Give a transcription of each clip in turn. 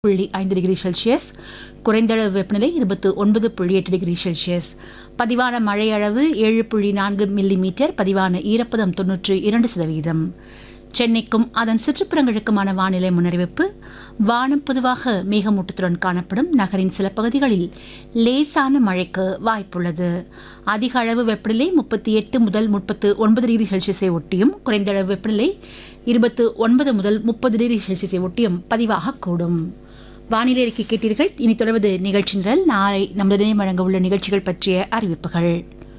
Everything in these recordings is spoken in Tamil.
புள்ளி ஐந்து டிகிரி செல்சியஸ் குறைந்தளவு வெப்பநிலை இருபத்து ஒன்பது புள்ளி எட்டு டிகிரி செல்சியஸ் பதிவான மழை அளவு ஏழு புள்ளி நான்கு மில்லி மீட்டர் பதிவான ஈரப்பதம் தொன்னூற்று இரண்டு சதவீதம் சென்னைக்கும் அதன் சுற்றுப்புறங்களுக்குமான வானிலை முன்னறிவிப்பு வானம் பொதுவாக மேகமூட்டத்துடன் காணப்படும் நகரின் சில பகுதிகளில் லேசான மழைக்கு வாய்ப்புள்ளது அதிக அளவு வெப்பநிலை முப்பத்தி எட்டு முதல் முப்பத்து ஒன்பது டிகிரி செல்சியஸை ஒட்டியும் குறைந்த அளவு வெப்பநிலை இருபத்து ஒன்பது முதல் முப்பது டிகிரி செல்சியஸை ஒட்டியும் பதிவாகக்கூடும் வானிலை அறிக்கை கேட்டீர்கள் இனி தொடர்வது நிகழ்ச்சி நிரல் நாளை நமது நிலையம் வழங்க உள்ள நிகழ்ச்சிகள் பற்றிய அறிவிப்புகள்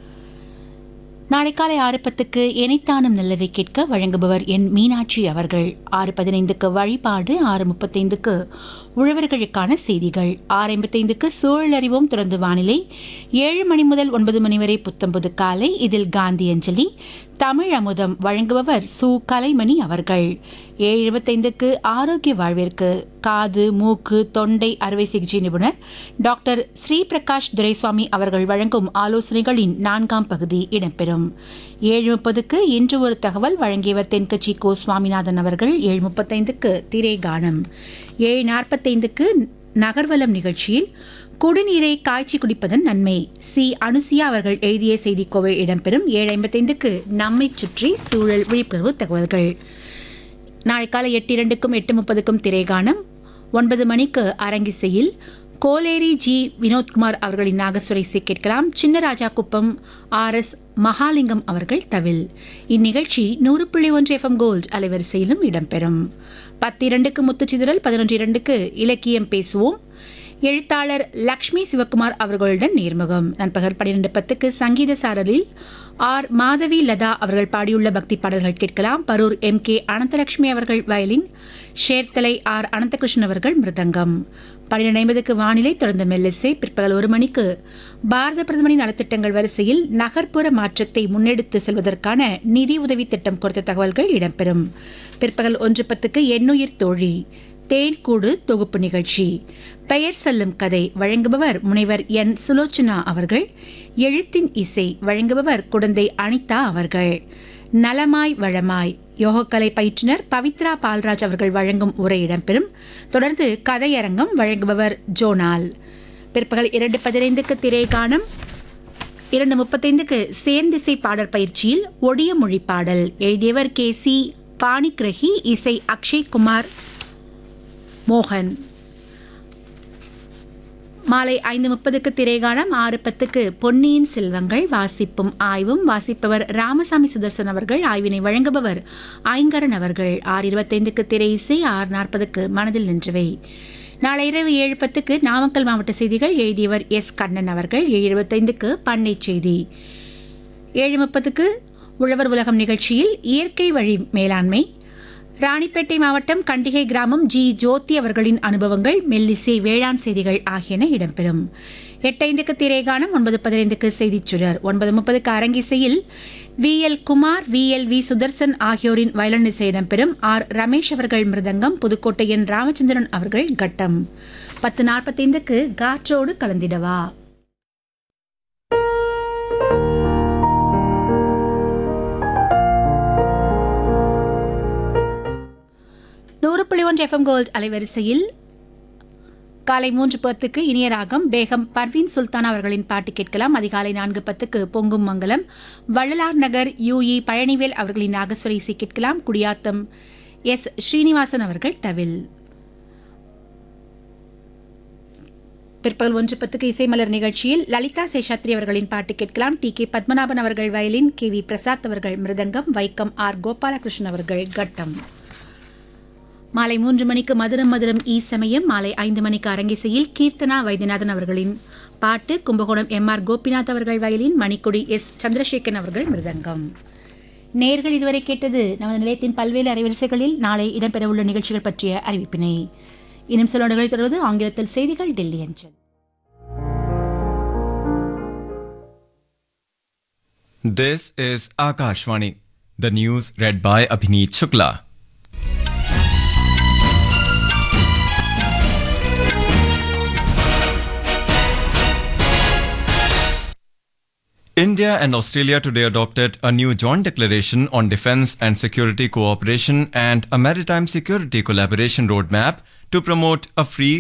நாளை காலை ஆறு பத்துக்கு எனைத்தானும் நல்லவை கேட்க வழங்குபவர் என் மீனாட்சி அவர்கள் ஆறு பதினைந்துக்கு வழிபாடு ஆறு முப்பத்தைந்துக்கு உழவர்களுக்கான செய்திகள் ஆறு ஐம்பத்தைந்துக்கு சூழல் அறிவோம் தொடர்ந்து வானிலை ஏழு மணி முதல் ஒன்பது மணி வரை புத்தம்புது காலை இதில் காந்தி அஞ்சலி தமிழ் அமுதம் வழங்குபவர் சு கலைமணி அவர்கள் ஏழு இருபத்தைந்துக்கு ஆரோக்கிய வாழ்விற்கு காது மூக்கு தொண்டை அறுவை சிகிச்சை நிபுணர் டாக்டர் ஸ்ரீ பிரகாஷ் துரைசுவாமி அவர்கள் வழங்கும் ஆலோசனைகளின் நான்காம் பகுதி இடம்பெறும் ஏழு முப்பதுக்கு இன்று ஒரு தகவல் வழங்கியவர் தென்கட்சி கோ சுவாமிநாதன் அவர்கள் ஏழு முப்பத்தைந்துக்கு திரை கானம் ஏழு நாற்பத்தைந்துக்கு நகர்வலம் நிகழ்ச்சியில் குடிநீரை காய்ச்சி குடிப்பதன் நன்மை சி அனுசியா அவர்கள் எழுதிய செய்திக்கோவை இடம்பெறும் ஏழு ஐம்பத்தைந்துக்கு நம்மை சுற்றி சூழல் விழிப்புணர்வு தகவல்கள் நாளை காலை எட்டு இரண்டுக்கும் எட்டு முப்பதுக்கும் திரைகானம் ஒன்பது மணிக்கு அரங்கிசையில் கோலேரி ஜி வினோத்குமார் அவர்களின் நாகஸ்வர இசை கேட்கலாம் சின்னராஜா குப்பம் ஆர் எஸ் மகாலிங்கம் அவர்கள் தவில் இந்நிகழ்ச்சி நூறு புள்ளி ஒன்று எஃப்எம் கோல்ட் அலைவரிசையிலும் இடம்பெறும் பத்து இரண்டுக்கு முத்துச்சிதறல் பதினொன்று இரண்டுக்கு இலக்கியம் பேசுவோம் எழுத்தாளர் லக்ஷ்மி சிவகுமார் அவர்களுடன் நேர்முகம் நண்பகல் பன்னிரண்டு பத்துக்கு சங்கீத சாரலில் ஆர் மாதவி லதா அவர்கள் பாடியுள்ள பக்தி பாடல்கள் கேட்கலாம் பரூர் எம் கே அனந்தலட்சுமி அவர்கள் வயலின் ஷேர்த்தலை ஆர் அனந்தகிருஷ்ணன் அவர்கள் மிருதங்கம் பன்னிரண்டு ஐம்பதுக்கு வானிலை தொடர்ந்து மெல்லிசை பிற்பகல் ஒரு மணிக்கு பாரத பிரதமரின் நலத்திட்டங்கள் வரிசையில் நகர்ப்புற மாற்றத்தை முன்னெடுத்து செல்வதற்கான நிதி உதவி திட்டம் குறித்த தகவல்கள் இடம்பெறும் பிற்பகல் ஒன்று பத்துக்கு எண்ணுயிர் தோழி தேன்கூடு தொகுப்பு நிகழ்ச்சி பெயர் சொல்லும் கதை வழங்குபவர் முனைவர் என் சுலோச்சனா அவர்கள் எழுத்தின் இசை வழங்குபவர் குடந்தை அனிதா அவர்கள் நலமாய் வளமாய் யோகக்கலை பயிற்றுனர் பவித்ரா பால்ராஜ் அவர்கள் வழங்கும் உரை இடம்பெறும் தொடர்ந்து கதையரங்கம் வழங்குபவர் ஜோனால் பிற்பகல் இரண்டு பதினைந்துக்கு திரைகானம் இரண்டு முப்பத்தைந்துக்கு சேர்ந்திசை பாடல் பயிற்சியில் ஒடிய மொழி பாடல் எழுதியவர் கே சி பாணிகிரகி இசை அக்ஷய் குமார் மோகன் மாலை ஐந்து முப்பதுக்கு திரைகாலம் ஆறு பத்துக்கு பொன்னியின் செல்வங்கள் வாசிப்பும் ஆய்வும் வாசிப்பவர் ராமசாமி சுதர்சன் அவர்கள் ஆய்வினை வழங்குபவர் ஐங்கரன் அவர்கள் ஆறு இருபத்தைந்துக்கு திரை இசை ஆறு நாற்பதுக்கு மனதில் நின்றவை நாளை இரவு ஏழு பத்துக்கு நாமக்கல் மாவட்ட செய்திகள் எழுதியவர் எஸ் கண்ணன் அவர்கள் ஏழு இருபத்தைந்துக்கு பண்ணை செய்தி ஏழு முப்பதுக்கு உழவர் உலகம் நிகழ்ச்சியில் இயற்கை வழி மேலாண்மை ராணிப்பேட்டை மாவட்டம் கண்டிகை கிராமம் ஜி ஜோதி அவர்களின் அனுபவங்கள் மெல்லிசை வேளாண் செய்திகள் ஆகியன இடம்பெறும் எட்டைந்துக்கு திரைகானம் ஒன்பது பதினைந்துக்கு செய்திச் சுடர் ஒன்பது முப்பதுக்கு அரங்கிசையில் V L Kumar V L V Sudarshan ஆகியோரின் வயலன் இசை இடம்பெறும் ஆர் ரமேஷ் அவர்கள் மிருதங்கம் புதுக்கோட்டையின் ராமச்சந்திரன் அவர்கள் கட்டம் பத்து நாற்பத்தைந்துக்கு காற்றோடு கலந்திடவா நூறு புள்ளி ஒன்று எஃப்எம் கோல்ட் அலைவரிசையில் காலை மூன்று பத்துக்கு இனிய ராகம் பேகம் பர்வீன் சுல்தான் அவர்களின் பாட்டு கேட்கலாம் அதிகாலை நான்கு பத்துக்கு பொங்கும் மங்கலம் வள்ளலார் நகர் யூஇ பழனிவேல் அவர்களின் நாகஸ்வர இசை கேட்கலாம் குடியாத்தம் எஸ் ஸ்ரீனிவாசன் அவர்கள் தவில் பிற்பகல் ஒன்று பத்துக்கு இசைமலர் நிகழ்ச்சியில் லலிதா சேஷாத்ரி அவர்களின் பாட்டு கேட்கலாம் டி கே பத்மநாபன் அவர்கள் வயலின் கே வி பிரசாத் அவர்கள் மிருதங்கம் வைக்கம் ஆர் கோபாலகிருஷ்ணன் அவர்கள் கட்டம் மாலை மூன்று மணிக்கு மதுரம் மதுரம் ஈ சமயம் மாலை ஐந்து மணிக்கு அரங்கிசையில் கீர்த்தனா வைத்தியநாதன் அவர்களின் பாட்டு கும்பகோணம் எம் ஆர் கோபிநாத் அவர்கள் வயலின் மணிக்கொடி எஸ் சந்திரசேகரன் அவர்கள் மிருதங்கம் நேர்கள் இதுவரை கேட்டது நமது நிலையத்தின் பல்வேறு அலைவரிசைகளில் நாளை இடம்பெறவுள்ள நிகழ்ச்சிகள் பற்றிய அறிவிப்பினை இன்னும் சில நொடிகளில் தொடர்வது ஆங்கிலத்தில் செய்திகள் டெல்லி அஞ்சல் This is Akashvani. The news read by Abhineet Shukla. India and Australia today adopted a new joint declaration on defense and security cooperation and a maritime security collaboration roadmap to promote a free,